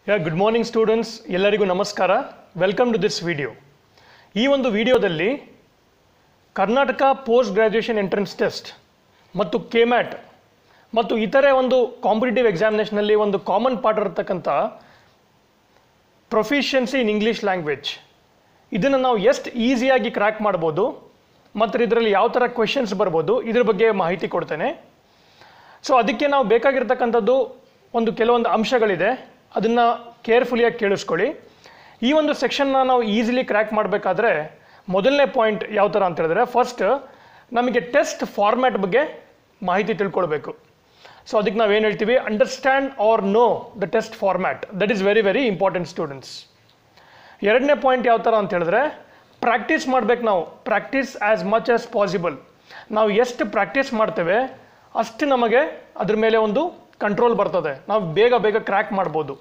Yeah good morning students ಎಲ್ಲರಿಗೂ ನಮಸ್ಕಾರ welcome to this video ಈ ಒಂದು ವಿಡಿಯೋದಲ್ಲಿ Karnataka post graduation entrance test ಮತ್ತು ಕೆ ಮ್ಯಾಟ್ ಮತ್ತು ಇತರೆ ಒಂದು ಕಾಂಪಿಟೇಟಿವ್ ಎಕ್ಸಾಮಿನೇಷನಲ್ಲಿ ಒಂದು ಕಾಮನ್ ಪಾರ್ಟ್ ಇರತಕ್ಕಂಥ ಪ್ರೊಫಿಷಿಯನ್ಸಿ ಇನ್ ಇಂಗ್ಲೀಷ್ ಲ್ಯಾಂಗ್ವೇಜ್ ಇದನ್ನು ನಾವು ಎಷ್ಟು ಈಸಿಯಾಗಿ ಕ್ರ್ಯಾಕ್ ಮಾಡ್ಬೋದು ಮತ್ತು ಇದರಲ್ಲಿ ಯಾವ ಥರ ಕ್ವೆಶನ್ಸ್ ಬರ್ಬೋದು ಇದ್ರ ಬಗ್ಗೆ ಮಾಹಿತಿ ಕೊಡ್ತೇನೆ ಸೊ ಅದಕ್ಕೆ ನಾವು ಬೇಕಾಗಿರ್ತಕ್ಕಂಥದ್ದು ಒಂದು ಕೆಲವೊಂದು ಅಂಶಗಳಿದೆ ಅದನ್ನು ಕೇರ್ಫುಲಿಯಾಗಿ ಕೇಳಿಸ್ಕೊಳ್ಳಿ ಈ ಒಂದು ಸೆಕ್ಷನ್ನ ನಾವು ಈಸಿಲಿ ಕ್ರ್ಯಾಕ್ ಮಾಡಬೇಕಾದ್ರೆ ಮೊದಲನೇ ಪಾಯಿಂಟ್ ಯಾವ ಥರ ಅಂತ ಹೇಳಿದ್ರೆ ಫಸ್ಟ್ ನಮಗೆ ಟೆಸ್ಟ್ ಫಾರ್ಮ್ಯಾಟ್ ಬಗ್ಗೆ ಮಾಹಿತಿ ತಿಳ್ಕೊಳ್ಬೇಕು ಸೊ ಅದಕ್ಕೆ ನಾವೇನು ಹೇಳ್ತೀವಿ understand or know the test format that is very very important students ಎರಡನೇ ಪಾಯಿಂಟ್ ಯಾವ ಥರ ಅಂತ ಹೇಳಿದ್ರೆ ಪ್ರಾಕ್ಟೀಸ್ ಮಾಡ್ಬೇಕು ನಾವು practice as much as possible ನಾವು ಎಷ್ಟು ಪ್ರಾಕ್ಟೀಸ್ ಮಾಡ್ತೇವೆ ಅಷ್ಟು ನಮಗೆ ಅದ್ರ ಮೇಲೆ ಒಂದು ಕಂಟ್ರೋಲ್ ಬರ್ತದೆ ನಾವು ಬೇಗ ಬೇಗ ಕ್ರ್ಯಾಕ್ ಮಾಡ್ಬೋದು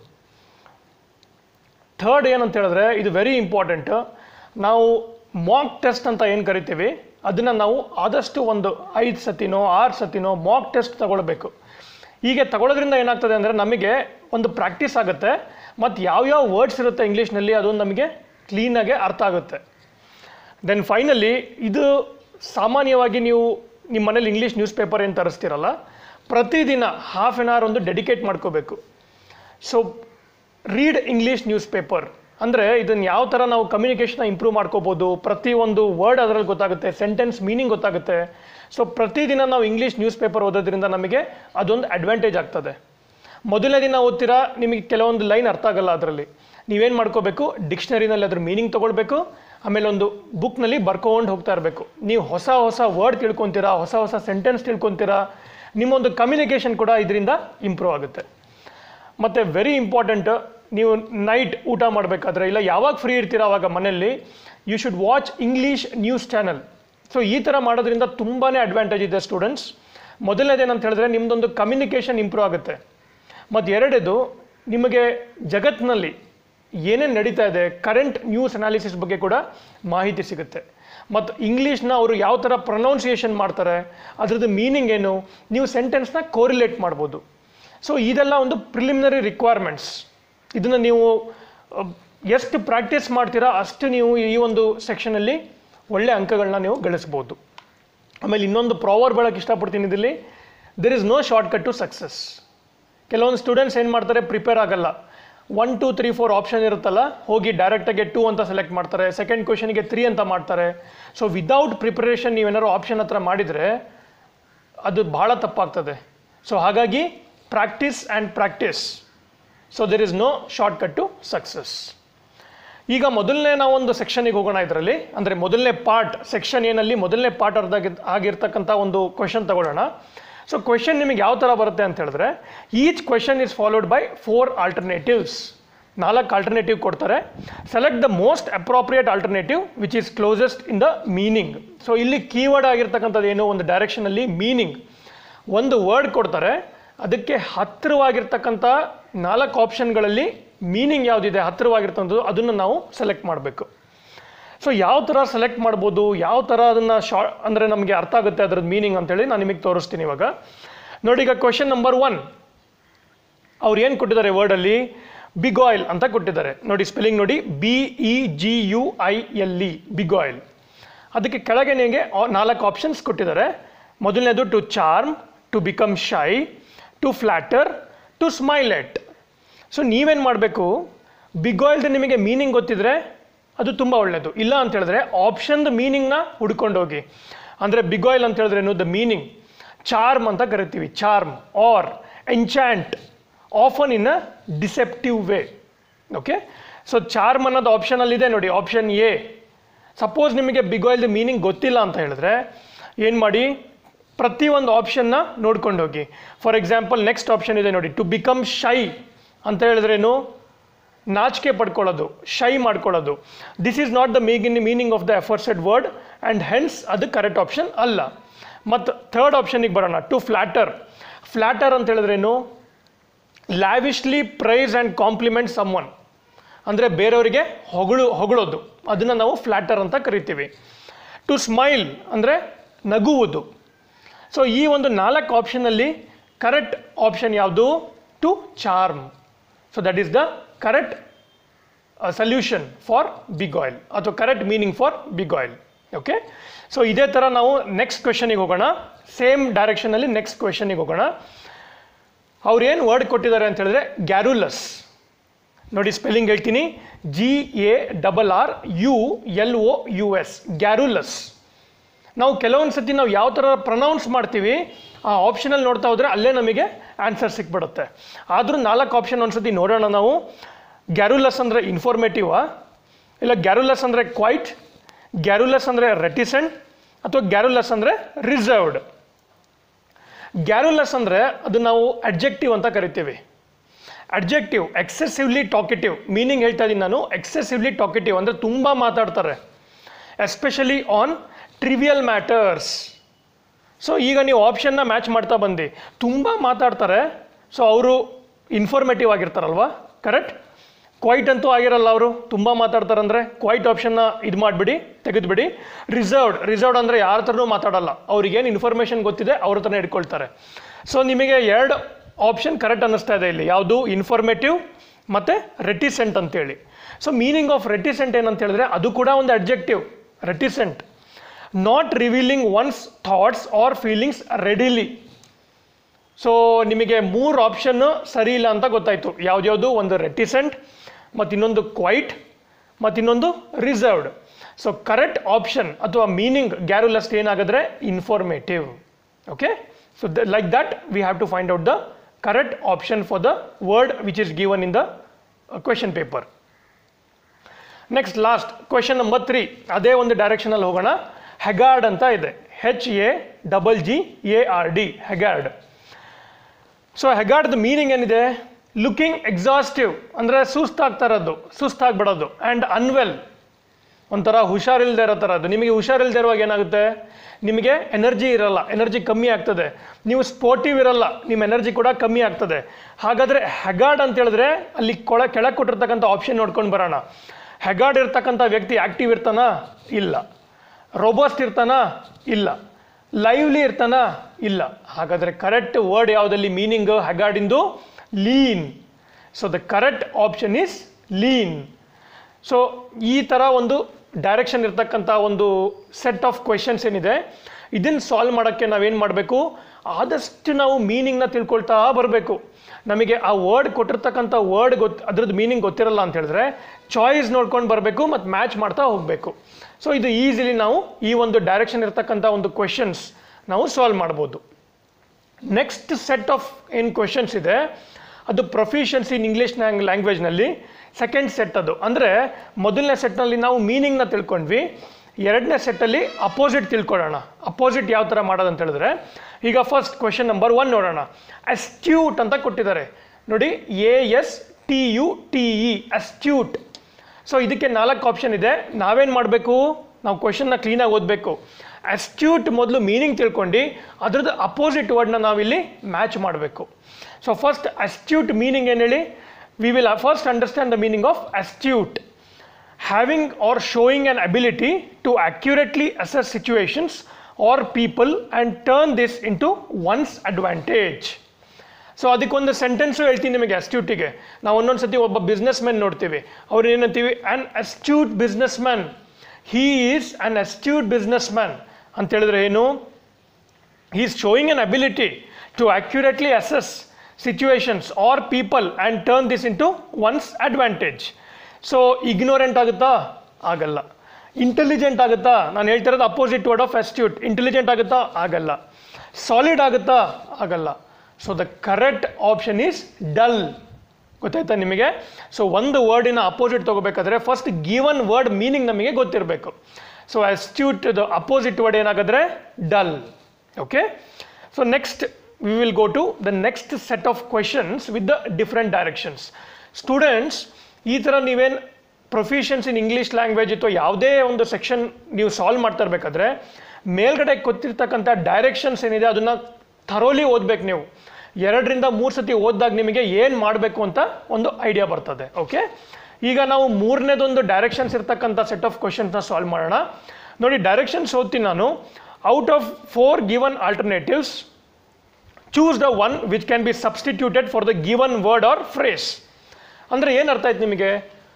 ಥರ್ಡ್ ಏನಂತ ಹೇಳಿದ್ರೆ ಇದು ವೆರಿ ಇಂಪಾರ್ಟೆಂಟ್ ನಾವು ಮಾಕ್ ಟೆಸ್ಟ್ ಅಂತ ಏನು ಕರಿತೀವಿ ಅದನ್ನು ನಾವು ಆದಷ್ಟು ಒಂದು ಐದು ಸತಿನೋ ಆರು ಸತಿನೋ ಮಾಕ್ ಟೆಸ್ಟ್ ತಗೊಳ್ಬೇಕು ಹೀಗೆ ತಗೊಳ್ಳೋದ್ರಿಂದ ಏನಾಗ್ತದೆ ಅಂದರೆ ನಮಗೆ ಒಂದು ಪ್ರಾಕ್ಟೀಸ್ ಆಗುತ್ತೆ ಮತ್ತು ಯಾವ್ಯಾವ ವರ್ಡ್ಸ್ ಇರುತ್ತೆ ಇಂಗ್ಲೀಷ್ನಲ್ಲಿ ಅದು ನಮಗೆ ಕ್ಲೀನಾಗೆ ಅರ್ಥ ಆಗುತ್ತೆ ದೆನ್ ಫೈನಲಿ ಇದು ಸಾಮಾನ್ಯವಾಗಿ ನೀವು ನಿಮ್ಮ ಮನೇಲಿ ಇಂಗ್ಲೀಷ್ ನ್ಯೂಸ್ ಪೇಪರ್ ಏನು ತರಿಸ್ತೀರಲ್ಲ ಪ್ರತಿದಿನ ಹಾಫ್ ಆನ್ ಅವರ್ ಒಂದು ಡೆಡಿಕೇಟ್ ಮಾಡ್ಕೋಬೇಕು so read English news paper ಅಂದರೆ ಇದನ್ನು ಯಾವ ಥರ ನಾವು ಕಮ್ಯುನಿಕೇಷನ್ನ ಇಂಪ್ರೂವ್ ಮಾಡ್ಕೋಬೋದು ಪ್ರತಿಯೊಂದು ವರ್ಡ್ ಅದರಲ್ಲಿ ಗೊತ್ತಾಗುತ್ತೆ ಸೆಂಟೆನ್ಸ್ ಮೀನಿಂಗ್ ಗೊತ್ತಾಗುತ್ತೆ ಸೊ ಪ್ರತಿದಿನ ನಾವು ಇಂಗ್ಲೀಷ್ ನ್ಯೂಸ್ ಪೇಪರ್ ಓದೋದ್ರಿಂದ ನಮಗೆ ಅದೊಂದು ಅಡ್ವಾಂಟೇಜ್ ಆಗ್ತದೆ ಮೊದಲನೇ ದಿನ ಓದ್ತೀರಾ ನಿಮಗೆ ಕೆಲವೊಂದು ಲೈನ್ ಅರ್ಥ ಆಗಲ್ಲ ಅದರಲ್ಲಿ ನೀವೇನು ಮಾಡ್ಕೋಬೇಕು ಡಿಕ್ಷನರಿನಲ್ಲಿ ಅದ್ರ ಮೀನಿಂಗ್ ತೊಗೊಳ್ಬೇಕು ಆಮೇಲೆ ಒಂದು ಬುಕ್ನಲ್ಲಿ ಬರ್ಕೊಂಡು ಹೋಗ್ತಾ ಇರಬೇಕು ನೀವು ಹೊಸ ಹೊಸ ವರ್ಡ್ ತಿಳ್ಕೊತೀರಾ ಹೊಸ ಹೊಸ ಸೆಂಟೆನ್ಸ್ ತಿಳ್ಕೊತೀರಾ ನಿಮ್ಮೊಂದು ಕಮ್ಯುನಿಕೇಷನ್ ಕೂಡ ಇದರಿಂದ ಇಂಪ್ರೂವ್ ಆಗುತ್ತೆ ಮತ್ತು ವೆರಿ ಇಂಪಾರ್ಟೆಂಟ್ ನೀವು ನೈಟ್ ಊಟ ಮಾಡಬೇಕಾದ್ರೆ ಇಲ್ಲ ಯಾವಾಗ ಫ್ರೀ ಇರ್ತೀರ ಅವಾಗ ಮನೆಯಲ್ಲಿ you should watch English news channel so ಈ ಥರ ಮಾಡೋದ್ರಿಂದ ತುಂಬಾ ಅಡ್ವಾಂಟೇಜ್ ಇದೆ ಸ್ಟೂಡೆಂಟ್ಸ್ ಮೊದಲನೇದೇನಂತ ಹೇಳಿದ್ರೆ ನಿಮ್ಮದೊಂದು ಕಮ್ಯುನಿಕೇಷನ್ ಇಂಪ್ರೂವ್ ಆಗುತ್ತೆ ಮತ್ತು ಎರಡನೇದು ನಿಮಗೆ ಜಗತ್ತಿನಲ್ಲಿ ಏನೇನು ನಡೀತಾ ಇದೆ ಕರೆಂಟ್ ನ್ಯೂಸ್ ಅನಾಲಿಸಿಸ್ ಬಗ್ಗೆ ಕೂಡ ಮಾಹಿತಿ ಸಿಗುತ್ತೆ ಮತ್ತು ಇಂಗ್ಲೀಷ್ನ ಅವರು ಯಾವ ಥರ ಪ್ರೊನೌನ್ಸಿಯೇಷನ್ ಮಾಡ್ತಾರೆ ಅದ್ರದ್ದು ಮೀನಿಂಗ್ ಏನು ನೀವು ಸೆಂಟೆನ್ಸ್ನ ಕೋರಿಲೇಟ್ ಮಾಡ್ಬೋದು ಸೊ ಇದೆಲ್ಲ ಒಂದು ಪ್ರಿಲಿಮಿನರಿ ರಿಕ್ವೈರ್ಮೆಂಟ್ಸ್ ಇದನ್ನು ನೀವು ಅಹ್, ಎಷ್ಟು ಪ್ರಾಕ್ಟೀಸ್ ಮಾಡ್ತೀರಾ ಅಷ್ಟು ನೀವು ಈ ಒಂದು ಸೆಕ್ಷನಲ್ಲಿ ಒಳ್ಳೆ ಅಂಕಗಳನ್ನ ನೀವು ಗಳಿಸ್ಬೋದು ಆಮೇಲೆ ಇನ್ನೊಂದು ಪ್ರಾವರ್ ಬೆಳಕ್ಕೆ ಇಷ್ಟಪಡ್ತೀನಿ ಇದರಲ್ಲಿ there is no short cut to success ಕೆಲವೊಂದು ಸ್ಟೂಡೆಂಟ್ಸ್ ಏನು ಮಾಡ್ತಾರೆ ಪ್ರಿಪೇರ್ ಆಗಲ್ಲ one two three four option ಇರುತ್ತಲ್ಲ ಹೋಗಿ ಡೈರೆಕ್ಟಾಗಿ ಟೂ ಅಂತ ಸೆಲೆಕ್ಟ್ ಮಾಡ್ತಾರೆ ಸೆಕೆಂಡ್ ಕ್ವಶನ್ಗೆ ತ್ರೀ ಅಂತ ಮಾಡ್ತಾರೆ ಸೊ ವಿದೌಟ್ ಪ್ರಿಪರೇಷನ್ ನೀವೇನಾದ್ರು ಆಪ್ಷನ್ ಹತ್ರ ಮಾಡಿದರೆ ಅದು ಭಾಳ ತಪ್ಪಾಗ್ತದೆ ಸೊ ಹಾಗಾಗಿ practice and practice so there is no short cut to success ಈಗ ಮೊದಲನೇ ನಾವೊಂದು ಸೆಕ್ಷನಿಗೆ ಹೋಗೋಣ ಇದರಲ್ಲಿ ಅಂದರೆ ಮೊದಲನೇ ಪಾರ್ಟ್ ಸೆಕ್ಷನ್ ಏನಲ್ಲಿ ಮೊದಲನೇ ಪಾರ್ಟ್ ಅರ್ಧಾಗಿ ಆಗಿರ್ತಕ್ಕಂಥ ಒಂದು ಕ್ವೆಶನ್ ತಗೊಳ್ಳೋಣ ಸೊ ಕ್ವೆಶನ್ ನಿಮಗೆ ಯಾವ ಥರ ಬರುತ್ತೆ ಅಂತ ಹೇಳಿದ್ರೆ each question is followed by four alternatives ನಾಲ್ಕು ಆಲ್ಟರ್ನೇಟಿವ್ ಕೊಡ್ತಾರೆ select the most appropriate alternative which is closest in the meaning so ಇಲ್ಲಿ ಕೀವರ್ಡ್ ಆಗಿರ್ತಕ್ಕಂಥದ್ದು ಏನು ಒಂದು ಡೈರೆಕ್ಷನಲ್ಲಿ ಮೀನಿಂಗ್ ಒಂದು ವರ್ಡ್ ಕೊಡ್ತಾರೆ ಅದಕ್ಕೆ ಹತ್ತಿರವಾಗಿರ್ತಕ್ಕಂಥ ನಾಲ್ಕು ಆಪ್ಷನ್ಗಳಲ್ಲಿ ಮೀನಿಂಗ್ ಯಾವುದಿದೆ ಹತ್ತಿರವಾಗಿರ್ತಕ್ಕಂಥದ್ದು ಅದನ್ನು ನಾವು ಸೆಲೆಕ್ಟ್ ಮಾಡಬೇಕು ಸೊ ಯಾವ ಥರ ಸೆಲೆಕ್ಟ್ ಮಾಡ್ಬೋದು ಯಾವ ಥರ ಅದನ್ನು ಶಾ ಅಂದರೆ ನಮಗೆ ಅರ್ಥ ಆಗುತ್ತೆ ಅದ್ರದ್ದು ಮೀನಿಂಗ್ ಅಂತೇಳಿ ನಾನು ನಿಮಗೆ ತೋರಿಸ್ತೀನಿ ಇವಾಗ ನೋಡಿ ಈಗ ಕ್ವೆಶನ್ ನಂಬರ್ ಒನ್ ಅವ್ರು ಏನು ಕೊಟ್ಟಿದ್ದಾರೆ ವರ್ಡಲ್ಲಿ ಬಿಗ್ ಆಯಿಲ್ ಅಂತ ಕೊಟ್ಟಿದ್ದಾರೆ ನೋಡಿ ಸ್ಪೆಲ್ಲಿಂಗ್ ನೋಡಿ B E G U I L E beguile ಅದಕ್ಕೆ ಕೆಳಗೆ ನಿಮಗೆ ಆ- ನಾಲ್ಕು ಆಪ್ಷನ್ಸ್ ಕೊಟ್ಟಿದ್ದಾರೆ ಮೊದಲನೇದು to charm to become shy to flatter to smile at so ನೀವೇನು ಮಾಡಬೇಕು ಬಿಗ್ ಆಯಿಲ್ದು ನಿಮಗೆ ಮೀನಿಂಗ್ ಗೊತ್ತಿದ್ರೆ ಅದು ತುಂಬ ಒಳ್ಳೆಯದು ಇಲ್ಲ ಅಂತ ಹೇಳಿದ್ರೆ ಆಪ್ಷನ್ದು ಮೀನಿಂಗ್ನ ಹುಡ್ಕೊಂಡು ಹೋಗಿ ಅಂದರೆ ಬಿಗ್ ಆಯಿಲ್ ಅಂತ ಹೇಳಿದ್ರೇನು ದ ಮೀನಿಂಗ್ ಚಾರ್ಮ್ ಅಂತ ಕರಿತೀವಿ charm or enchant often in a deceptive way okay so charm ಅನ್ನೋದು ಆಪ್ಷನಲ್ಲಿದೆ ನೋಡಿ ಆಪ್ಷನ್ ಎ ಸಪೋಸ್ ನಿಮಗೆ ಬಿಗ್ ಆಯಿಲ್ದು ಮೀನಿಂಗ್ ಗೊತ್ತಿಲ್ಲ ಅಂತ ಹೇಳಿದ್ರೆ ಏನು ಮಾಡಿ ಪ್ರತಿಯೊಂದು ಆಪ್ಷನ್ನ ನೋಡ್ಕೊಂಡು ಹೋಗಿ ಫಾರ್ ಎಕ್ಸಾಂಪಲ್ ನೆಕ್ಸ್ಟ್ ಆಪ್ಷನ್ ಇದೆ ನೋಡಿ ಟು ಬಿಕಮ್ ಶೈ ಅಂತ ಹೇಳಿದ್ರೇನು ನಾಚಿಕೆ ಪಡ್ಕೊಳ್ಳೋದು ಶೈ ಮಾಡ್ಕೊಳ್ಳೋದು this is not the meaning meaning of the aforesaid word and hence ಅದು ಕರೆಕ್ಟ್ ಆಪ್ಷನ್ ಅಲ್ಲ ಮತ್ತು ಥರ್ಡ್ ಆಪ್ಷನಿಗೆ ಬರೋಣ ಟು ಫ್ಲ್ಯಾಟರ್ ಫ್ಲ್ಯಾಟರ್ ಅಂತ ಹೇಳಿದ್ರೇನು lavishly praise and compliment someone ಅಂದರೆ ಬೇರೆಯವರಿಗೆ ಹೊಗಳು ಹೊಗಳೋದು ಅದನ್ನು ನಾವು ಫ್ಲ್ಯಾಟರ್ ಅಂತ ಕರಿತೀವಿ ಟು ಸ್ಮೈಲ್ ಅಂದರೆ ನಗುವುದು ಸೊ ಈ ಒಂದು ನಾಲ್ಕು ಆಪ್ಷನಲ್ಲಿ ಕರೆಕ್ಟ್ ಆಪ್ಷನ್ ಯಾವುದು to charm so that is the correct solution for beguile ಅಥವಾ correct meaning for beguile okay so ಇದೇ ಥರ ನಾವು ನೆಕ್ಸ್ಟ್ ಕ್ವೆಶನಿಗೆ ಹೋಗೋಣ ಸೇಮ್ ಡೈರೆಕ್ಷನಲ್ಲಿ ನೆಕ್ಸ್ಟ್ ಕ್ವೆಶನಿಗೆ ಹೋಗೋಣ ಅವ್ರು ಏನು ವರ್ಡ್ ಕೊಟ್ಟಿದ್ದಾರೆ ಅಂತ ಹೇಳಿದ್ರೆ ಗ್ಯಾರುಲಸ್ ನೋಡಿ ಸ್ಪೆಲ್ಲಿಂಗ್ ಹೇಳ್ತೀನಿ G A double R U L O U S garrulous ನಾವು ಕೆಲವೊಂದು ಸತಿ ನಾವು ಯಾವ ಥರ ಪ್ರೊನೌನ್ಸ್ ಮಾಡ್ತೀವಿ ಆ ಆಪ್ಷನಲ್ಲಿ ನೋಡ್ತಾ ಹೋದರೆ ಅಲ್ಲೇ ನಮಗೆ ಆನ್ಸರ್ ಸಿಕ್ಬಿಡುತ್ತೆ ಆದರೂ ನಾಲ್ಕು ಆಪ್ಷನ್ ಒಂದ್ಸತಿ ನೋಡೋಣ ನಾವು ಗ್ಯಾರುಲಸ್ ಅಂದರೆ ಇನ್ಫಾರ್ಮೇಟಿವಾ ಇಲ್ಲ ಗ್ಯಾರುಲಸ್ ಅಂದರೆ ಕ್ವೈಟ್ ಗ್ಯಾರುಲಸ್ ಅಂದರೆ ರೆಟಿಸೆಂಟ್ ಅಥವಾ ಗ್ಯಾರುಲಸ್ ಅಂದರೆ ರಿಸರ್ವ್ಡ್ ಗ್ಯಾರುಲಸ್ ಅಂದರೆ ಅದು ನಾವು ಅಡ್ಜೆಕ್ಟಿವ್ ಅಂತ ಕರಿತೀವಿ ಅಡ್ಜೆಕ್ಟಿವ್ ಎಕ್ಸೆಸಿವ್ಲಿ ಟಾಕೆಟಿವ್ ಮೀನಿಂಗ್ ಹೇಳ್ತಾ ಇದ್ದೀನಿ ನಾನು ಎಕ್ಸೆಸಿವ್ಲಿ ಟಾಕೆಟಿವ್ ಅಂದರೆ ತುಂಬ ಮಾತಾಡ್ತಾರೆ especially on trivial matters so ಈಗ ನೀವು ಆಪ್ಷನ್ನ ಮ್ಯಾಚ್ ಮಾಡ್ತಾ ಬಂದು ತುಂಬ ಮಾತಾಡ್ತಾರೆ ಸೊ ಅವರು ಇನ್ಫಾರ್ಮೇಟಿವ್ ಆಗಿರ್ತಾರಲ್ವಾ ಕರೆಕ್ಟ್ ಕ್ವೈಟ್ ಅಂತೂ ಆಗಿರಲ್ಲ ಅವರು ತುಂಬ ಮಾತಾಡ್ತಾರೆ ಅಂದರೆ ಕ್ವೈಟ್ ಆಪ್ಷನ್ನ ಇದು ಮಾಡಿಬಿಡಿ ತೆಗೆದುಬಿಡಿ ರಿಸರ್ವ್ಡ್ ರಿಸರ್ವ್ಡ್ ಅಂದರೆ ಯಾರ ಹತ್ರನೂ ಮಾತಾಡಲ್ಲ ಅವ್ರಿಗೇನು ಇನ್ಫಾರ್ಮೇಷನ್ ಗೊತ್ತಿದೆ ಅವ್ರ ಹತ್ರನೇ ಇಟ್ಕೊಳ್ತಾರೆ ಸೊ ನಿಮಗೆ ಎರಡು ಆಪ್ಷನ್ ಕರೆಕ್ಟ್ ಅನ್ನಿಸ್ತಾ ಇದೆ ಇಲ್ಲಿ ಯಾವುದು ಇನ್ಫಾರ್ಮೇಟಿವ್ ಮತ್ತು ರೆಟಿಸೆಂಟ್ ಅಂತೇಳಿ ಸೊ ಮೀನಿಂಗ್ ಆಫ್ ರೆಟಿಸೆಂಟ್ ಏನಂತ ಹೇಳಿದ್ರೆ ಅದು ಕೂಡ ಒಂದು adjective reticent not revealing one's thoughts or feelings readily so ನಿಮಗೆ ಮೂರು ಆಪ್ಷನ್ನು ಸರಿ ಇಲ್ಲ ಅಂತ ಗೊತ್ತಾಯಿತು ಯಾವ್ದ್ಯಾವುದು ಒಂದು ರೆಟಿಸೆಂಟ್ ಮತ್ತು ಇನ್ನೊಂದು ಕ್ವೈಟ್ ಮತ್ತು ಇನ್ನೊಂದು ರಿಸರ್ವ್ಡ್ ಸೊ ಕರೆಕ್ಟ್ ಆಪ್ಷನ್ ಅಥವಾ ಮೀನಿಂಗ್ ಗ್ಯಾರುಲಸ್ಟ್ ಏನಾಗಿದ್ರೆ informative okay so like that we have to find out the correct option for the word which is given in the question paper next last question number three ಅದೇ ಒಂದು ಡೈರೆಕ್ಷನಲ್ಲಿ ಹೋಗೋಣ haggard ಅಂತ ಇದೆ H A double G A R D haggard so ಹೆಗಾರ್ಡ್ದು meaning ಏನಿದೆ looking exhaustive ಅಂದರೆ ಸುಸ್ತಾಗ್ತಾ ಇರೋದು ಸುಸ್ತಾಗ್ಬಿಡೋದು ಆ್ಯಂಡ್ ಅನ್ವೆಲ್ ಒಂಥರ ಹುಷಾರಿಲ್ಲದೆ ಇರೋ ಥರ ಅದು ನಿಮಗೆ ಹುಷಾರಿಲ್ಲದೆ ಇರುವಾಗ ಏನಾಗುತ್ತೆ ನಿಮಗೆ ಎನರ್ಜಿ ಇರಲ್ಲ ಎನರ್ಜಿ ಕಮ್ಮಿ ಆಗ್ತದೆ ನೀವು ಸ್ಪೋರ್ಟಿವ್ ಇರಲ್ಲ ನಿಮ್ಮ ಎನರ್ಜಿ ಕೂಡ ಕಮ್ಮಿ ಆಗ್ತದೆ ಹಾಗಾದರೆ ಹೆಗಾರ್ಡ್ ಅಂತ ಹೇಳಿದ್ರೆ ಅಲ್ಲಿ ಕೊಳ ಕೆಳಗೆ ಕೊಟ್ಟಿರ್ತಕ್ಕಂಥ ಆಪ್ಷನ್ ನೋಡ್ಕೊಂಡು ಬರೋಣ ಹೆಗಾರ್ಡ್ ಇರ್ತಕ್ಕಂಥ ವ್ಯಕ್ತಿ ಆ್ಯಕ್ಟಿವ್ ಇರ್ತಾನಾ ಇಲ್ಲ ರೋಬೋಸ್ಟ್ ಇರ್ತಾನಾ ಇಲ್ಲ ಲೈವ್ಲಿ ಇರ್ತಾನ ಇಲ್ಲ ಹಾಗಾದರೆ ಕರೆಕ್ಟ್ ವರ್ಡ್ ಯಾವುದಲ್ಲಿ ಮೀನಿಂಗ್ ಹೆಗಾರ್ಡಿಂದು lean so the correct option is lean so ಈ ಥರ ಒಂದು ಡೈರೆಕ್ಷನ್ ಇರ್ತಕ್ಕಂಥ ಒಂದು ಸೆಟ್ ಆಫ್ ಕ್ವೆಶನ್ಸ್ ಏನಿದೆ ಇದನ್ನು ಸಾಲ್ವ್ ಮಾಡೋಕ್ಕೆ ನಾವೇನು ಮಾಡಬೇಕು ಆದಷ್ಟು ನಾವು ಮೀನಿಂಗ್ನ ತಿಳ್ಕೊಳ್ತಾ ಬರಬೇಕು ನಮಗೆ ಆ ವರ್ಡ್ ಕೊಟ್ಟಿರ್ತಕ್ಕಂಥ ವರ್ಡ್ ಗೊತ್ತು ಅದ್ರದ್ದು ಮೀನಿಂಗ್ ಗೊತ್ತಿರಲ್ಲ ಅಂತ ಹೇಳಿದ್ರೆ ಚಾಯ್ಸ್ ನೋಡ್ಕೊಂಡು ಬರಬೇಕು ಮತ್ತು ಮ್ಯಾಚ್ ಮಾಡ್ತಾ ಹೋಗಬೇಕು ಸೊ ಇದು ಈಸಿಲಿ ನಾವು ಈ ಒಂದು ಡೈರೆಕ್ಷನ್ ಇರ್ತಕ್ಕಂಥ ಒಂದು ಕ್ವೆಶನ್ಸ್ ನಾವು ಸಾಲ್ವ್ ಮಾಡ್ಬೋದು ನೆಕ್ಸ್ಟ್ ಸೆಟ್ ಆಫ್ ಏನು ಕ್ವೆಶನ್ಸ್ ಇದೆ ಅದು ಪ್ರೊಫಿಷಿಯನ್ಸಿ ಇನ್ ಇಂಗ್ಲೀಷ್ ಲ್ಯಾಂಗ್ವೇಜ್ನಲ್ಲಿ ಸೆಕೆಂಡ್ ಸೆಟ್ ಅದು ಅಂದರೆ ಮೊದಲನೇ ಸೆಟ್ನಲ್ಲಿ ನಾವು ಮೀನಿಂಗ್ನ ತಿಳ್ಕೊಂಡ್ವಿ ಎರಡನೇ ಸೆಟ್ಟಲ್ಲಿ ಅಪೋಸಿಟ್ ತಿಳ್ಕೊಳ್ಳೋಣ ಅಪೋಸಿಟ್ ಯಾವ ಥರ ಮಾಡೋದು ಅಂತ ಹೇಳಿದ್ರೆ ಈಗ ಫಸ್ಟ್ ಕ್ವೆಶನ್ ನಂಬರ್ ಒನ್ ನೋಡೋಣ ಅಸ್ಟ್ಯೂಟ್ ಅಂತ ಕೊಟ್ಟಿದ್ದಾರೆ ನೋಡಿ A S T U T E astute so ಇದಕ್ಕೆ ನಾಲ್ಕು ಆಪ್ಷನ್ ಇದೆ ನಾವೇನು ಮಾಡಬೇಕು ನಾವು ಕ್ವೆಶನ್ನ ಕ್ಲೀನಾಗಿ ಓದಬೇಕು ಅಸ್ಟ್ಯೂಟ್ ಮೊದಲು ಮೀನಿಂಗ್ ತಿಳ್ಕೊಂಡು ಅದ್ರದ್ದು ಅಪೋಸಿಟ್ ವರ್ಡ್ನ ನಾವಿಲ್ಲಿ ಮ್ಯಾಚ್ ಮಾಡಬೇಕು ಸೊ ಫಸ್ಟ್ ಅಸ್ಟ್ಯೂಟ್ ಮೀನಿಂಗ್ ಏನು ಹೇಳಿ we will first understand the meaning of astute having or showing an ability to accurately assess situations or people and turn this into one's advantage so ಅದಕ್ಕೊಂದು sentence ಹೇಳ್ತೀನಿ ನಿಮಗೆ ಅಸ್ಟ್ಯೂಟಿಗೆ ನಾವು ಒಂದೊಂದು ಸತಿ ಒಬ್ಬ business man ನೋಡ್ತೀವಿ ಅವ್ರು ಏನಂತೀವಿ an astute business man he is an astute business man ಅಂತ ಹೇಳಿದ್ರೆ ಏನು he is showing an ability to accurately assess situations or people and turn this into one's advantage so ignorant ಆಗುತ್ತಾ ಆಗಲ್ಲ intelligent ಆಗುತ್ತಾ ನಾನು ಹೇಳ್ತಿರೋದು opposite word of astute intelligent ಆಗುತ್ತಾ ಆಗಲ್ಲ ಸಾಲಿಡ್ ಆಗುತ್ತಾ ಆಗಲ್ಲ so the correct option is dull ಗೊತ್ತಾಯ್ತಾ ನಿಮಗೆ ಸೊ ಒಂದು ವರ್ಡಿನ ಅಪೋಸಿಟ್ ತಗೋಬೇಕಾದ್ರೆ ಫಸ್ಟ್ ಗಿವನ್ ವರ್ಡ್ ಮೀನಿಂಗ್ ನಮಗೆ ಗೊತ್ತಿರಬೇಕು ಸೊ ಅಸ್ಟ್ಯೂಟ್ ಅಪೋಸಿಟ್ ವರ್ಡ್ ಏನಾಗಿದ್ರೆ dull okay so next we will go to the next set of questions with the different directions students ಈ ಥರ ನೀವೇನು ಪ್ರೊಫಿಷನ್ಸ್ ಇನ್ ಇಂಗ್ಲೀಷ್ ಲ್ಯಾಂಗ್ವೇಜ್ ಅಥವಾ ಯಾವುದೇ ಒಂದು ಸೆಕ್ಷನ್ ನೀವು ಸಾಲ್ವ್ ಮಾಡ್ತಾ ಇರಬೇಕಾದ್ರೆ ಮೇಲ್ಗಡೆ ಗೊತ್ತಿರ್ತಕ್ಕಂಥ ಡೈರೆಕ್ಷನ್ಸ್ ಏನಿದೆ ಅದನ್ನು ಥರೋಲಿ ಓದ್ಬೇಕು ನೀವು ಎರಡರಿಂದ ಮೂರು ಸತಿ ಓದಿದಾಗ ನಿಮಗೆ ಏನು ಮಾಡಬೇಕು ಅಂತ ಒಂದು ಐಡಿಯಾ ಬರ್ತದೆ ಓಕೆ ಈಗ ನಾವು ಮೂರನೇದೊಂದು ಡೈರೆಕ್ಷನ್ಸ್ ಇರ್ತಕ್ಕಂಥ ಸೆಟ್ ಆಫ್ ಕ್ವಶನ್ಸ್ನ ಸಾಲ್ವ್ ಮಾಡೋಣ ನೋಡಿ ಡೈರೆಕ್ಷನ್ಸ್ ಓದ್ತೀನಿ ನಾನು out of four given alternatives choose the one which can be substituted for the given word or phrase ಅಂದರೆ ಏನು ಅರ್ಥ ಆಯ್ತು ನಿಮಗೆ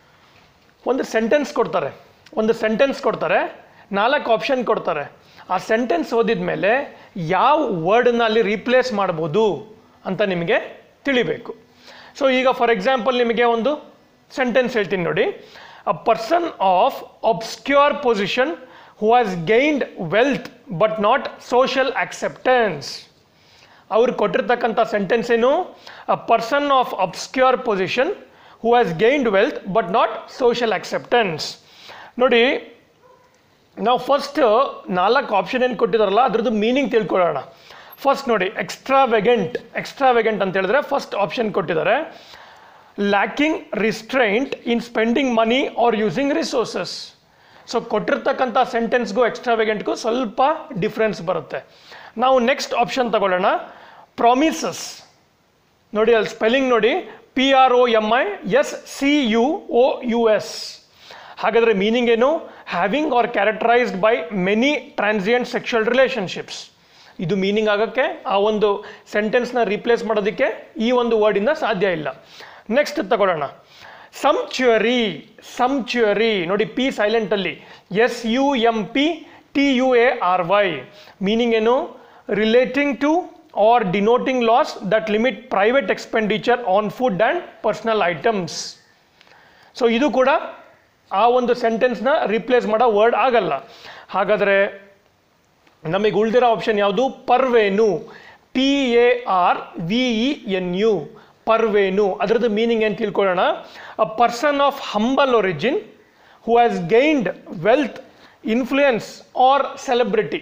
ಒಂದು ಸೆಂಟೆನ್ಸ್ ಕೊಡ್ತಾರೆ ಒಂದು ಸೆಂಟೆನ್ಸ್ ಕೊಡ್ತಾರೆ ನಾಲ್ಕು ಆಪ್ಷನ್ ಕೊಡ್ತಾರೆ ಆ ಸೆಂಟೆನ್ಸ್ ಓದಿದ ಮೇಲೆ ಯಾವ ವರ್ಡನ್ನ ಅಲ್ಲಿ ರೀಪ್ಲೇಸ್ ಮಾಡ್ಬೋದು ಅಂತ ನಿಮಗೆ ತಿಳಿಬೇಕು ಸೊ ಈಗ ಫಾರ್ ಎಕ್ಸಾಂಪಲ್ ನಿಮಗೆ ಒಂದು ಸೆಂಟೆನ್ಸ್ ಹೇಳ್ತೀನಿ ನೋಡಿ a person of obscure position who has gained wealth but not social acceptance ಅವ್ರು ಕೊಟ್ಟಿರ್ತಕ್ಕಂಥ ಸೆಂಟೆನ್ಸ್ ಏನು a person of obscure position who has gained wealth but not social acceptance ನೋಡಿ ನಾವು ಫಸ್ಟ್ ನಾಲ್ಕು ಆಪ್ಷನ್ ಏನು ಕೊಟ್ಟಿದಾರಲ್ಲ ಅದ್ರದ್ದು ಮೀನಿಂಗ್ ತಿಳ್ಕೊಳ್ಳೋಣ ಫಸ್ಟ್ ನೋಡಿ ಎಕ್ಸ್ಟ್ರಾ ವೆಗೆಂಟ್ ಎಕ್ಸ್ಟ್ರಾ ವೆಗೆಂಟ್ ಅಂತ ಹೇಳಿದ್ರೆ ಫಸ್ಟ್ ಆಪ್ಷನ್ ಕೊಟ್ಟಿದ್ದಾರೆ lacking restraint in spending money or using resources so ಕೊಟ್ಟಿರ್ತಕ್ಕಂಥ ಸೆಂಟೆನ್ಸ್ಗೂ ಎಕ್ಸ್ಟ್ರಾ ವೆಗೆಂಟ್ಗೂ ಸ್ವಲ್ಪ ಡಿಫ್ರೆನ್ಸ್ ಬರುತ್ತೆ ನಾವು ನೆಕ್ಸ್ಟ್ ಆಪ್ಷನ್ ತಗೊಳ್ಳೋಣ ಪ್ರಾಮಿಸಸ್ ನೋಡಿ ಅಲ್ಲಿ ಸ್ಪೆಲ್ಲಿಂಗ್ ನೋಡಿ P R O M I S C U O U S ಹಾಗಾದರೆ ಮೀನಿಂಗ್ ಏನು having or characterised by many transient sexual relationships ಇದು ಮೀನಿಂಗ್ ಆಗೋಕ್ಕೆ ಆ ಒಂದು ಸೆಂಟೆನ್ಸ್ನ ರೀಪ್ಲೇಸ್ ಮಾಡೋದಕ್ಕೆ ಈ ಒಂದು ವರ್ಡಿಂದ ಸಾಧ್ಯ ಇಲ್ಲ ನೆಕ್ಸ್ಟ್ ತಗೊಳ್ಳೋಣ ಸಂಚ್ಯುರಿ ಸಂಚ್ಯುರಿ ನೋಡಿ ಪಿ ಸೈಲೆಂಟಲ್ಲಿ S U M P T U A R Y meaning ಏನು relating to or denoting laws that limit private expenditure on food and personal items so ಇದು ಕೂಡ ಆ ಒಂದು ಸೆಂಟೆನ್ಸ್ನ ರಿಪ್ಲೇಸ್ ಮಾಡೋ ವರ್ಡ್ ಆಗಲ್ಲ ಹಾಗಾದರೆ ನಮಗೆ ಉಳಿದಿರೋ ಆಪ್ಷನ್ ಯಾವುದು parvenu P A R V E N U parvenu ಅದರದ್ದು ಮೀನಿಂಗ್ ಏನು ತಿಳ್ಕೊಳ್ಳೋಣ a person of humble origin who has gained wealth influence or celebrity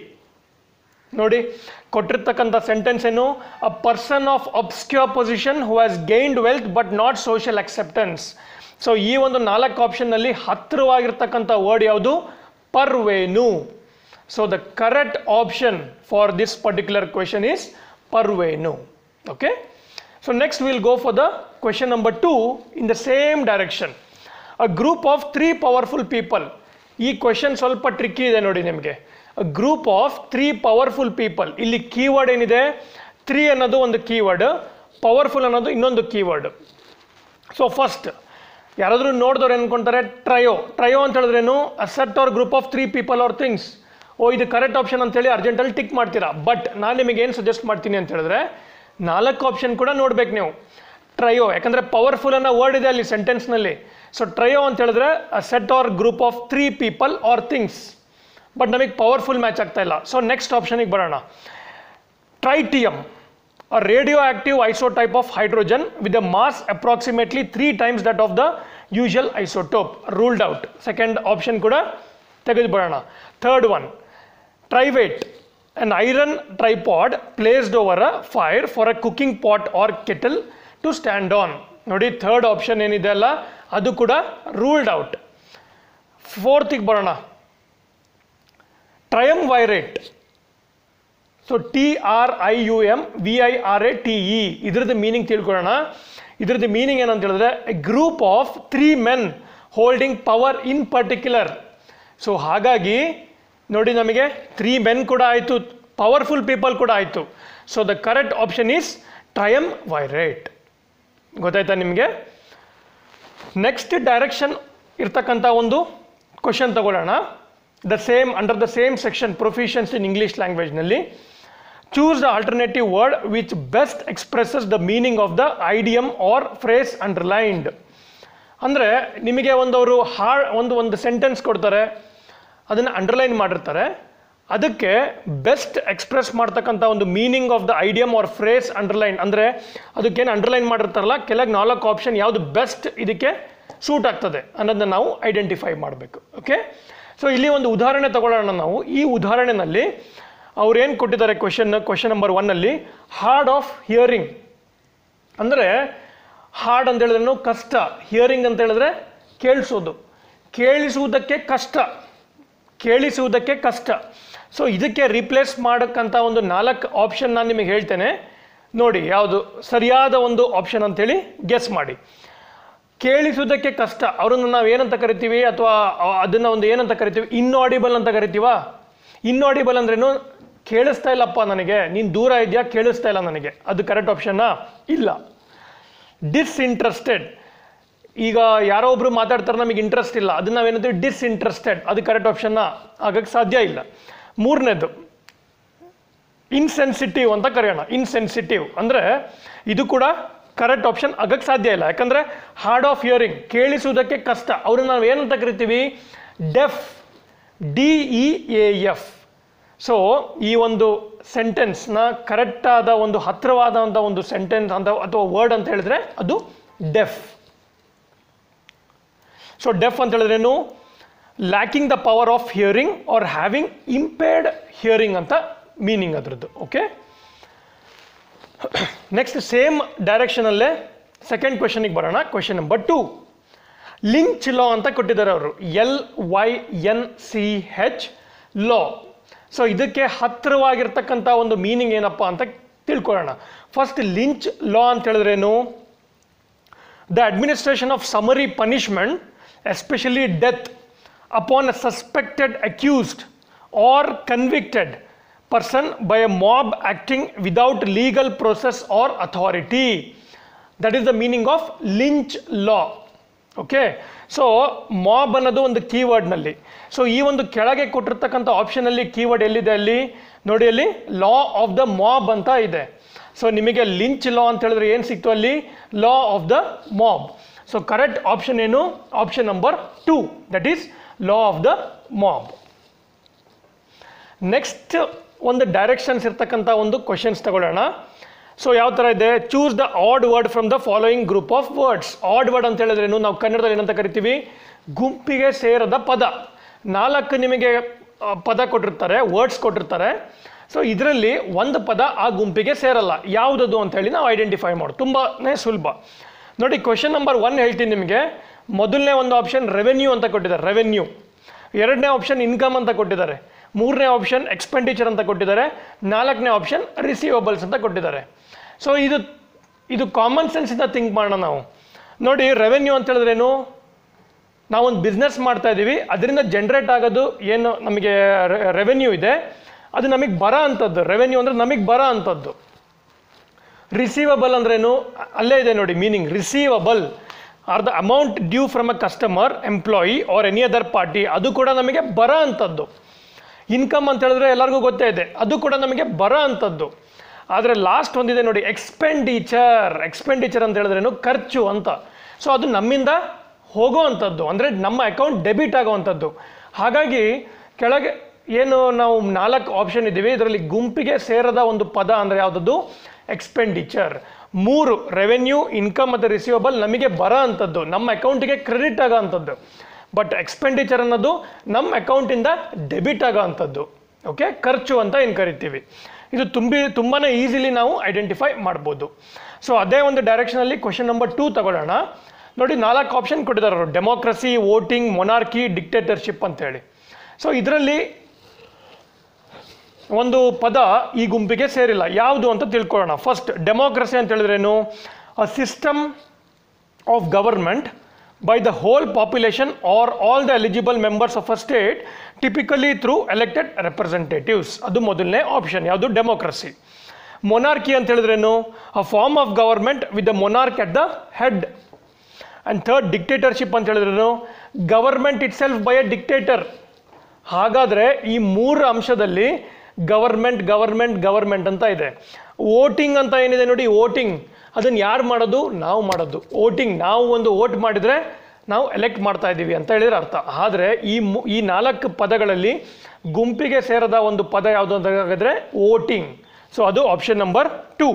ನೋಡಿ ಕೊಟ್ಟಿರ್ತಕ್ಕಂಥ ಸೆಂಟೆನ್ಸ್ ಏನು a person of obscure position who has gained wealth but not social acceptance so ಈ ಒಂದು ನಾಲ್ಕು ಆಪ್ಷನ್ನಲ್ಲಿ ಹತ್ತಿರವಾಗಿರ್ತಕ್ಕಂಥ ವರ್ಡ್ ಯಾವುದು parvenu so the correct option for this particular question is parvenu okay so next will go for the question number two in the same direction a group of three powerful people ಈ question ಸ್ವಲ್ಪ tricky ಇದೆ ನೋಡಿ ನಿಮಗೆ group of three powerful people ಇಲ್ಲಿ keyword ಏನಿದೆ three ಅನ್ನೋದು ಒಂದು keyword powerful ಅನ್ನೋದು ಇನ್ನೊಂದು ಕೀವರ್ಡ್ ಸೊ ಫಸ್ಟ್ ಯಾರಾದರೂ ನೋಡಿದವ್ರು ಅನ್ಕೊಂತಾರೆ ಟ್ರಯೋ ಟ್ರಯೋ ಅಂತ ಹೇಳಿದ್ರೇನು a set or group of three people or things ಓ ಇದು ಕರೆಕ್ಟ್ ಆಪ್ಷನ್ ಅಂತೇಳಿ ಅರ್ಜೆಂಟಲ್ಲಿ ಟಿಕ್ ಮಾಡ್ತೀರಾ ಬಟ್ ನಾನು ನಿಮಗೆ ಏನು ಸಜೆಸ್ಟ್ ಮಾಡ್ತೀನಿ ಅಂತ ಹೇಳಿದ್ರೆ ನಾಲ್ಕು ಆಪ್ಷನ್ ಕೂಡ ನೋಡ್ಬೇಕು ನೀವು ಟ್ರಯೋ ಯಾಕಂದರೆ ಪವರ್ಫುಲ್ ಅನ್ನೋ ವರ್ಡ್ ಇದೆ ಅಲ್ಲಿ ಸೆಂಟೆನ್ಸ್ನಲ್ಲಿ ಸೊ ಟ್ರಯೋ ಅಂತ ಹೇಳಿದ್ರೆ a set or group of three people or things but ನಮಗೆ ಪವರ್ಫುಲ್ ಮ್ಯಾಚ್ ಆಗ್ತಾ ಇಲ್ಲ ಸೊ ನೆಕ್ಸ್ಟ್ ಆಪ್ಷನಿಗೆ ಬರೋಣ ಟ್ರೈಟಿಯಮ್ a radioactive isotype of hydrogen with a mass approximately three times that of the usual isotope ruled out second option ಕೂಡ ತೆಗೆದುಬಿಡೋಣ third one trivet an iron tripod placed over a fire for a cooking pot or kettle to stand on ನೋಡಿ third option ಏನಿದೆ ಅಲ್ಲ ಅದು ಕೂಡ ruled out ಫೋರ್ತಿಗೆ ಬರೋಣ triumvirate so T R I U M V I R A T E ಇದ್ರದ್ದು meaning ತಿಳ್ಕೊಳ್ಳೋಣ ಇದ್ರದ್ದು ಮೀನಿಂಗ್ ಏನಂತ ಹೇಳಿದ್ರೆ a group of three men holding power in particular so ಹಾಗಾಗಿ ನೋಡಿ ನಮಗೆ ತ್ರೀ ಮೆನ್ ಕೂಡ ಆಯಿತು ಪವರ್ಫುಲ್ ಪೀಪಲ್ ಕೂಡ ಆಯಿತು so the correct option is triumvirate ಗೊತ್ತಾಯ್ತಾ ನಿಮಗೆ ನೆಕ್ಸ್ಟ್ ಡೈರೆಕ್ಷನ್ ಇರ್ತಕ್ಕಂಥ ಒಂದು ಕ್ವಶನ್ ತಗೊಳ್ಳೋಣ the same under the same section proficiency in English ಲ್ಯಾಂಗ್ವೇಜ್ನಲ್ಲಿ choose the alternative word which best expresses the meaning of the idiom or phrase underlined ಅಂದರೆ ನಿಮಗೆ ಒಂದವರು ಹಾ ಒಂದು ಒಂದು ಸೆಂಟೆನ್ಸ್ ಕೊಡ್ತಾರೆ ಅದನ್ನು ಅಂಡರ್ಲೈನ್ ಮಾಡಿರ್ತಾರೆ ಅದಕ್ಕೆ ಬೆಸ್ಟ್ ಎಕ್ಸ್ಪ್ರೆಸ್ ಮಾಡ್ತಕ್ಕಂಥ ಒಂದು meaning of the idiom or phrase underline ಅಂದರೆ ಅದಕ್ಕೇನು ಅಂಡರ್ಲೈನ್ ಮಾಡಿರ್ತಾರಲ್ಲ ಕೆಳಗೆ ನಾಲ್ಕು ಆಪ್ಷನ್ ಯಾವುದು ಬೆಸ್ಟ್ ಇದಕ್ಕೆ ಸೂಟ್ ಆಗ್ತದೆ ಅನ್ನೋದನ್ನ ನಾವು ಐಡೆಂಟಿಫೈ ಮಾಡಬೇಕು ಓಕೆ ಸೊ ಇಲ್ಲಿ ಒಂದು ಉದಾಹರಣೆ ತಗೊಳ್ಳೋಣ ನಾವು ಈ ಉದಾಹರಣೆನಲ್ಲಿ ಅವ್ರು ಏನು ಕೊಟ್ಟಿದ್ದಾರೆ ಕ್ವೆಶನ್ ಕ್ವೆಶನ್ ನಂಬರ್ ಒನ್ನಲ್ಲಿ ಹಾರ್ಡ್ ಆಫ್ ಹಿಯರಿಂಗ್ ಅಂದರೆ ಹಾರ್ಡ್ ಅಂತ ಹೇಳಿದ್ರೆ ಕಷ್ಟ ಹಿಯರಿಂಗ್ ಅಂತ ಹೇಳಿದ್ರೆ ಕೇಳಿಸೋದು ಕೇಳಿಸುವುದಕ್ಕೆ ಕಷ್ಟ ಕೇಳಿಸುವುದಕ್ಕೆ ಕಷ್ಟ ಸೊ ಇದಕ್ಕೆ ರಿಪ್ಲೇಸ್ ಮಾಡೋಕ್ಕಂಥ ಒಂದು ನಾಲ್ಕು ಆಪ್ಷನ್ ನಾನು ನಿಮಗೆ ಹೇಳ್ತೇನೆ ನೋಡಿ ಯಾವುದು ಸರಿಯಾದ ಒಂದು ಆಪ್ಷನ್ ಅಂತೇಳಿ ಗೆಸ್ ಮಾಡಿ ಕೇಳಿಸುವುದಕ್ಕೆ ಕಷ್ಟ ಅವರನ್ನು ನಾವು ಏನಂತ ಕರಿತೀವಿ ಅಥವಾ ಅದನ್ನು ಒಂದು ಏನಂತ ಕರಿತೀವಿ ಇನ್ಆಡಿಬಲ್ ಅಂತ ಕರಿತೀವಾ ಇನ್ಆಡಿಬಲ್ ಅಂದ್ರೇನು ಕೇಳಿಸ್ತಾ ಇಲ್ಲಪ್ಪ ನನಗೆ ನೀನು ದೂರ ಇದೆಯಾ ಕೇಳಿಸ್ತಾ ಇಲ್ಲ ನನಗೆ ಅದು ಕರೆಕ್ಟ್ ಆಪ್ಷನ್ನಾ ಇಲ್ಲ ಡಿಸ್ಇಂಟ್ರೆಸ್ಟೆಡ್ ಈಗ ಯಾರೋ ಒಬ್ರು ಮಾತಾಡ್ತಾರೆ ನಮಗೆ ಇಂಟ್ರೆಸ್ಟ್ ಇಲ್ಲ ಅದನ್ನ ನಾವೇನಂತೀವಿ ಡಿಸ್ಇಂಟ್ರೆಸ್ಟೆಡ್ ಅದು ಕರೆಕ್ಟ್ ಆಪ್ಷನ್ನ ಆಗಕ್ಕೆ ಸಾಧ್ಯ ಇಲ್ಲ ಮೂರನೇದು ಇನ್ಸೆನ್ಸಿಟಿವ್ ಅಂತ ಕರೆಯೋಣ ಇನ್ಸೆನ್ಸಿಟಿವ್ ಅಂದರೆ ಇದು ಕೂಡ ಕರೆಕ್ಟ್ ಆಪ್ಷನ್ ಆಗಕ್ಕೆ ಸಾಧ್ಯ ಇಲ್ಲ ಯಾಕಂದರೆ ಹಾರ್ಡ್ ಆಫ್ ಹಿಯರಿಂಗ್ ಕೇಳಿಸುವುದಕ್ಕೆ ಕಷ್ಟ ಅವ್ರನ್ನ ನಾವು ಏನಂತ ಕರಿತೀವಿ deaf D E A F so ಈ ಒಂದು ಸೆಂಟೆನ್ಸ್ನ ಕರೆಕ್ಟಾದ ಒಂದು ಹತ್ತಿರವಾದಂಥ ಒಂದು ಸೆಂಟೆನ್ಸ್ ಅಂತ ಅಥವಾ ವರ್ಡ್ ಅಂತ ಹೇಳಿದ್ರೆ ಅದು ಡೆಫ್ ಸೊ ಡೆಫ್ ಅಂತ ಹೇಳಿದ್ರೇನು lacking the power of hearing or having impaired hearing ಅಂತ ಮೀನಿಂಗ್ ಅದರದ್ದು ಓಕೆ ನೆಕ್ಸ್ಟ್ ಸೇಮ್ ಡೈರೆಕ್ಷನಲ್ಲೇ ಸೆಕೆಂಡ್ ಕ್ವೆಶನಿಗೆ ಬರೋಣ question number two lynch law ಅಂತ ಕೊಟ್ಟಿದ್ದಾರೆ ಅವರು L Y N C H law so ಇದಕ್ಕೆ ಹತ್ತಿರವಾಗಿರ್ತಕ್ಕಂಥ ಒಂದು ಮೀನಿಂಗ್ ಏನಪ್ಪ ಅಂತ ತಿಳ್ಕೊಳ್ಳೋಣ ಫಸ್ಟ್ ಲಿಂಚ್ ಲಾ ಅಂತ ಹೇಳಿದ್ರೇನು the administration of summary punishment, especially death, upon a suspected, accused, or convicted person by a mob acting without legal process or authority. That is the meaning of lynch law. Okay so mob ಅನ್ನೋದು ಒಂದು ಕೀವರ್ಡ್ನಲ್ಲಿ so ಈ ಒಂದು ಕೆಳಗೆ ಕೊಟ್ಟಿರ್ತಕ್ಕಂಥ ಆಪ್ಷನಲ್ಲಿ keyword ಎಲ್ಲಿದೆ ಅಲ್ಲಿ ನೋಡಿ ಅಲ್ಲಿ ಲಾ ಆಫ್ ದ ಮಾಬ್ ಅಂತ ಇದೆ ಸೊ ನಿಮಗೆ ಲಿಂಚ್ ಲಾ ಅಂತ ಹೇಳಿದ್ರೆ ಏನು ಸಿಕ್ತು ಅಲ್ಲಿ law of the mob so correct option ಏನು option number two that is law of the mob next ಒಂದು ಡೈರೆಕ್ಷನ್ಸ್ ಇರ್ತಕ್ಕಂಥ ಒಂದು ಕ್ವಶನ್ಸ್ ತಗೊಳ್ಳೋಣ ಸೊ ಯಾವ ಥರ ಇದೆ choose the odd word from the following group of words odd word ಅಂತ ಹೇಳಿದ್ರೇನು ನಾವು ಕನ್ನಡದಲ್ಲಿ ಏನಂತ ಕರಿತೀವಿ ಗುಂಪಿಗೆ ಸೇರದ ಪದ ನಾಲ್ಕು ನಿಮಗೆ ಆ, ಪದ ಕೊಟ್ಟಿರ್ತಾರೆ ವರ್ಡ್ಸ್ ಕೊಟ್ಟಿರ್ತಾರೆ ಸೊ ಇದರಲ್ಲಿ ಒಂದು ಪದ ಆ ಗುಂಪಿಗೆ ಸೇರಲ್ಲ ಯಾವುದದು ಅಂತ ಹೇಳಿ ನಾವು ಐಡೆಂಟಿಫೈ ಮಾಡೋದು ತುಂಬಾ ಸುಲಭ ನೋಡಿ ಕ್ವಶನ್ ನಂಬರ್ ಒನ್ ಹೇಳ್ತೀನಿ ನಿಮಗೆ ಮೊದಲನೇ ಒಂದು ಆಪ್ಷನ್ ರೆವೆನ್ಯೂ ಅಂತ ಕೊಟ್ಟಿದ್ದಾರೆ ರೆವೆನ್ಯೂ ಎರಡನೇ ಆಪ್ಷನ್ ಇನ್ಕಮ್ ಅಂತ ಕೊಟ್ಟಿದ್ದಾರೆ ಮೂರನೇ ಆಪ್ಷನ್ ಎಕ್ಸ್ಪೆಂಡಿಚರ್ ಅಂತ ಕೊಟ್ಟಿದ್ದಾರೆ ನಾಲ್ಕನೇ ಆಪ್ಷನ್ ರಿಸೀವಬಲ್ಸ್ ಅಂತ ಕೊಟ್ಟಿದ್ದಾರೆ ಸೊ ಇದು ಇದು ಕಾಮನ್ ಸೆನ್ಸಿಂದ ಥಿಂಕ್ ಮಾಡೋಣ ನಾವು ನೋಡಿ ರೆವೆನ್ಯೂ ಅಂತ ಹೇಳಿದ್ರೇನು ನಾವೊಂದು ಬಿಸ್ನೆಸ್ ಮಾಡ್ತಾ ಇದ್ದೀವಿ ಅದರಿಂದ ಜನ್ರೇಟ್ ಆಗೋದು ಏನು ನಮಗೆ ರೆವೆನ್ಯೂ ಇದೆ ಅದು ನಮಗೆ ಬರೋ ಅಂಥದ್ದು ರೆವೆನ್ಯೂ ಅಂದರೆ ನಮಗೆ ಬರೋ ಅಂಥದ್ದು ರಿಸೀವಬಲ್ ಅಂದ್ರೇನು ಅಲ್ಲೇ ಇದೆ ನೋಡಿ meaning receivable or the amount due from a customer employee or any other party ಅದು ಕೂಡ ನಮಗೆ ಬರೋ ಅಂಥದ್ದು ಇನ್ಕಮ್ ಅಂತ ಹೇಳಿದ್ರೆ ಎಲ್ಲರಿಗೂ ಗೊತ್ತೇ ಇದೆ ಅದು ಕೂಡ ನಮಗೆ ಬರೋ ಅಂಥದ್ದು ಆದರೆ ಲಾಸ್ಟ್ ಒಂದಿದೆ ನೋಡಿ ಎಕ್ಸ್ಪೆಂಡಿಚರ್ ಎಕ್ಸ್ಪೆಂಡಿಚರ್ ಅಂತ ಹೇಳಿದ್ರೇನು ಖರ್ಚು ಅಂತ ಸೊ ಅದು ನಮ್ಮಿಂದ ಹೋಗೋ ಅಂಥದ್ದು ಅಂದರೆ ನಮ್ಮ ಅಕೌಂಟ್ ಡೆಬಿಟ್ ಆಗೋವಂಥದ್ದು ಹಾಗಾಗಿ ಕೆಳಗೆ ಏನು ನಾವು ನಾಲ್ಕು ಆಪ್ಷನ್ ಇದ್ದೀವಿ ಇದರಲ್ಲಿ ಗುಂಪಿಗೆ ಸೇರದ ಒಂದು ಪದ ಅಂದರೆ ಯಾವುದದ್ದು ಎಕ್ಸ್ಪೆಂಡಿಚರ್ ಮೂರು ರೆವೆನ್ಯೂ ಇನ್ಕಮ್ ಮತ್ತು ರಿಸೀವಬಲ್ ನಮಗೆ ಬರೋ ಅಂಥದ್ದು ನಮ್ಮ ಅಕೌಂಟಿಗೆ ಕ್ರೆಡಿಟ್ ಆಗೋ ಅಂಥದ್ದು ಬಟ್ ಎಕ್ಸ್ಪೆಂಡಿಚರ್ ಅನ್ನೋದು ನಮ್ಮ ಅಕೌಂಟಿಂದ ಡೆಬಿಟ್ ಆಗೋ ಅಂಥದ್ದು ಓಕೆ ಖರ್ಚು ಅಂತ ಏನು ಕರಿತೀವಿ ಇದು ತುಂಬಿ ತುಂಬಾ ಈಸಿಲಿ ನಾವು ಐಡೆಂಟಿಫೈ ಮಾಡ್ಬೋದು ಸೊ ಅದೇ ಒಂದು ಡೈರೆಕ್ಷನಲ್ಲಿ ಕ್ವಶನ್ ನಂಬರ್ ಟೂ ತಗೊಳ್ಳೋಣ ನೋಡಿ ನಾಲ್ಕು ಆಪ್ಷನ್ ಕೊಟ್ಟಿದ್ದಾರೆ ಅವರು ಡೆಮೋಕ್ರಸಿ ವೋಟಿಂಗ್ ಮೊನಾರ್ಕಿ ಡಿಕ್ಟೇಟರ್ಶಿಪ್ ಅಂತೇಳಿ ಸೊ ಇದರಲ್ಲಿ ಒಂದು ಪದ ಈ ಗುಂಪಿಗೆ ಸೇರಿಲ್ಲ ಯಾವುದು ಅಂತ ತಿಳ್ಕೊಳ್ಳೋಣ ಫಸ್ಟ್ ಡೆಮೋಕ್ರಸಿ ಅಂತ ಹೇಳಿದ್ರೇನು a system of government by the whole population or all the eligible members of a state typically through elected representatives ಅದು ಮೊದಲನೇ ಆಪ್ಷನ್ ಯಾವುದು ಡೆಮೋಕ್ರಸಿ ಮೊನಾರ್ಕಿ ಅಂತ ಹೇಳಿದ್ರೇನು a form of government with the monarch at the head and third dictatorship ಅಂತ ಹೇಳಿದ್ರೇನು government itself by a dictator ಹಾಗಾದರೆ ಈ ಮೂರು ಅಂಶದಲ್ಲಿ ಗವರ್ಮೆಂಟ್ ಗವರ್ಮೆಂಟ್ ಗವರ್ಮೆಂಟ್ ಅಂತ ಇದೆ ವೋಟಿಂಗ್ ಅಂತ ಏನಿದೆ ನೋಡಿ ವೋಟಿಂಗ್ ಅದನ್ನು ಯಾರು ಮಾಡೋದು ನಾವು ಮಾಡೋದು ವೋಟಿಂಗ್ ನಾವು ಒಂದು ವೋಟ್ ಮಾಡಿದರೆ ನಾವು ಎಲೆಕ್ಟ್ ಮಾಡ್ತಾ ಇದ್ದೀವಿ ಅಂತ ಹೇಳಿದ್ರೆ ಅರ್ಥ ಆದರೆ ಈ ಮು ಈ ನಾಲ್ಕು ಪದಗಳಲ್ಲಿ ಗುಂಪಿಗೆ ಸೇರದ ಒಂದು ಪದ ಯಾವುದು ಅಂತ ಹಾಗಾದರೆ ವೋಟಿಂಗ್ ಸೊ ಅದು ಆಪ್ಷನ್ ನಂಬರ್ ಟೂ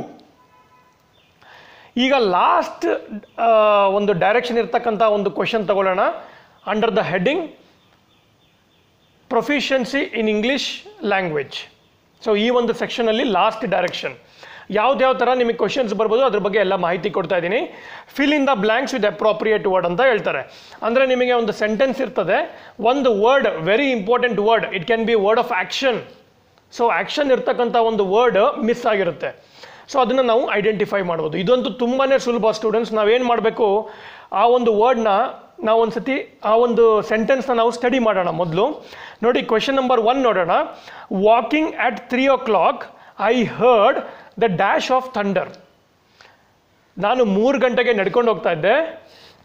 ಈಗ ಲಾಸ್ಟ್ ಒಂದು ಡೈರೆಕ್ಷನ್ ಇರ್ತಕ್ಕಂಥ ಒಂದು ಕ್ವಶನ್ ತಗೊಳ್ಳೋಣ under the heading proficiency in English language so ಈ ಒಂದು ಸೆಕ್ಷನಲ್ಲಿ ಲಾಸ್ಟ್ ಡೈರೆಕ್ಷನ್ ಯಾವ್ದ್ಯಾವ ಥರ ನಿಮಗೆ ಕ್ವಶನ್ಸ್ ಬರ್ಬೋದು ಅದ್ರ ಬಗ್ಗೆ ಎಲ್ಲ ಮಾಹಿತಿ ಕೊಡ್ತಾ ಇದ್ದೀನಿ fill in the blanks with appropriate word ಅಂತ ಹೇಳ್ತಾರೆ ಅಂದರೆ ನಿಮಗೆ ಒಂದು ಸೆಂಟೆನ್ಸ್ ಇರ್ತದೆ ಒಂದು word very important word it can be word of action so action ಇರ್ತಕ್ಕಂಥ ಒಂದು ವರ್ಡ್ ಮಿಸ್ ಆಗಿರುತ್ತೆ ಸೊ ಅದನ್ನು ನಾವು ಐಡೆಂಟಿಫೈ ಮಾಡ್ಬೋದು ಇದಂತೂ ತುಂಬಾ ಸುಲಭ ಸ್ಟೂಡೆಂಟ್ಸ್ ನಾವೇನು ಮಾಡಬೇಕು ಆ ಒಂದು ವರ್ಡ್ನ ನಾವು ಒಂದು ಸತಿ ಆ ಒಂದು ಸೆಂಟೆನ್ಸ್ನ ನಾವು ಸ್ಟಡಿ ಮಾಡೋಣ ಮೊದಲು ನೋಡಿ ಕ್ವೆಶನ್ ನಂಬರ್ ಒನ್ ನೋಡೋಣ walking at three o'clock I heard the dash of thunder ನಾನು ಮೂರು ಗಂಟೆಗೆ ನಡ್ಕೊಂಡು ಹೋಗ್ತಾ ಇದ್ದೆ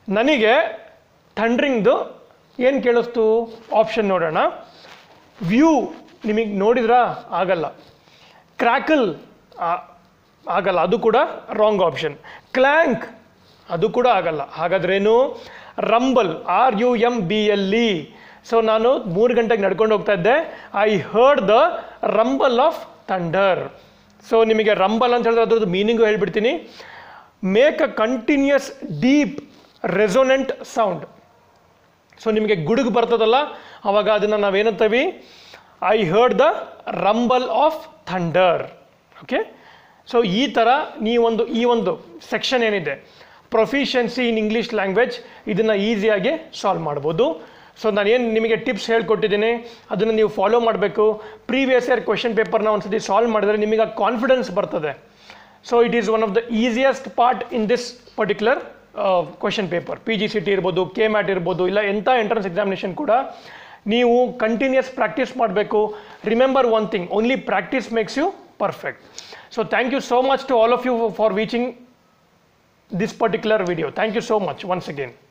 ನನಗೆ ಥಂಡ್ರಿಂಗ್ದು ಏನು ಕೇಳಿಸ್ತು ಆಪ್ಷನ್ ನೋಡೋಣ ವ್ಯೂ ನಿಮಗೆ ನೋಡಿದ್ರಾ ಆಗಲ್ಲ ಕ್ರ್ಯಾಕಲ್ ಆಗಲ್ಲ ಅದು ಕೂಡ ರಾಂಗ್ ಆಪ್ಷನ್ ಕ್ಲ್ಯಾಂಕ್ ಅದು ಕೂಡ ಆಗಲ್ಲ ಹಾಗಾದ್ರೇನು rumble R U M B L E so ನಾನು ಮೂರು ಗಂಟೆಗೆ ನಡ್ಕೊಂಡು ಹೋಗ್ತಾ ಇದ್ದೆ I heard the rumble of thunder so ನಿಮಗೆ ರಂಬಲ್ ಅಂತ ಹೇಳಿದ್ರೆ ಅದ್ರದ್ದು ಮೀನಿಂಗು ಹೇಳ್ಬಿಡ್ತೀನಿ make a continuous deep resonant sound so ನಿಮಗೆ ಗುಡುಗು ಬರ್ತದಲ್ಲ ಅವಾಗ ಅದನ್ನು ನಾವೇನಂತೀವಿ I heard the rumble of thunder okay so ಈ ಥರ ನೀವೊಂದು ಈ ಒಂದು ಸೆಕ್ಷನ್ ಏನಿದೆ ಪ್ರೊಫಿಷಿಯನ್ಸಿ ಇನ್ ಇಂಗ್ಲೀಷ್ ಲ್ಯಾಂಗ್ವೇಜ್ ಇದನ್ನು ಈಸಿಯಾಗಿ ಸಾಲ್ವ್ ಮಾಡ್ಬೋದು ಸೊ ನಾನು ಏನು ನಿಮಗೆ ಟಿಪ್ಸ್ ಹೇಳ್ಕೊಟ್ಟಿದ್ದೀನಿ ಅದನ್ನು ನೀವು ಫಾಲೋ ಮಾಡಬೇಕು ಪ್ರೀವಿಯಸ್ ಇಯರ್ ಕ್ವೆಶನ್ ಪೇಪರ್ನ ಒಂದ್ಸತಿ ಸಾಲ್ವ್ ಮಾಡಿದ್ರೆ ನಿಮಗೆ ಕಾನ್ಫಿಡೆನ್ಸ್ ಬರ್ತದೆ so it is one of the easiest part in this particular question paper P G C T ಇರ್ಬೋದು ಕೆ ಮ್ಯಾಟ್ ಇರ್ಬೋದು ಇಲ್ಲ ಎಂಥ ಎಂಟ್ರೆನ್ಸ್ ಎಕ್ಸಾಮಿನೇಷನ್ ಕೂಡ ನೀವು ಕಂಟಿನ್ಯೂಸ್ ಪ್ರಾಕ್ಟೀಸ್ ಮಾಡಬೇಕು remember one thing only practice makes you perfect so thank you so much to all of you for reaching this particular video. Thank you so much once again.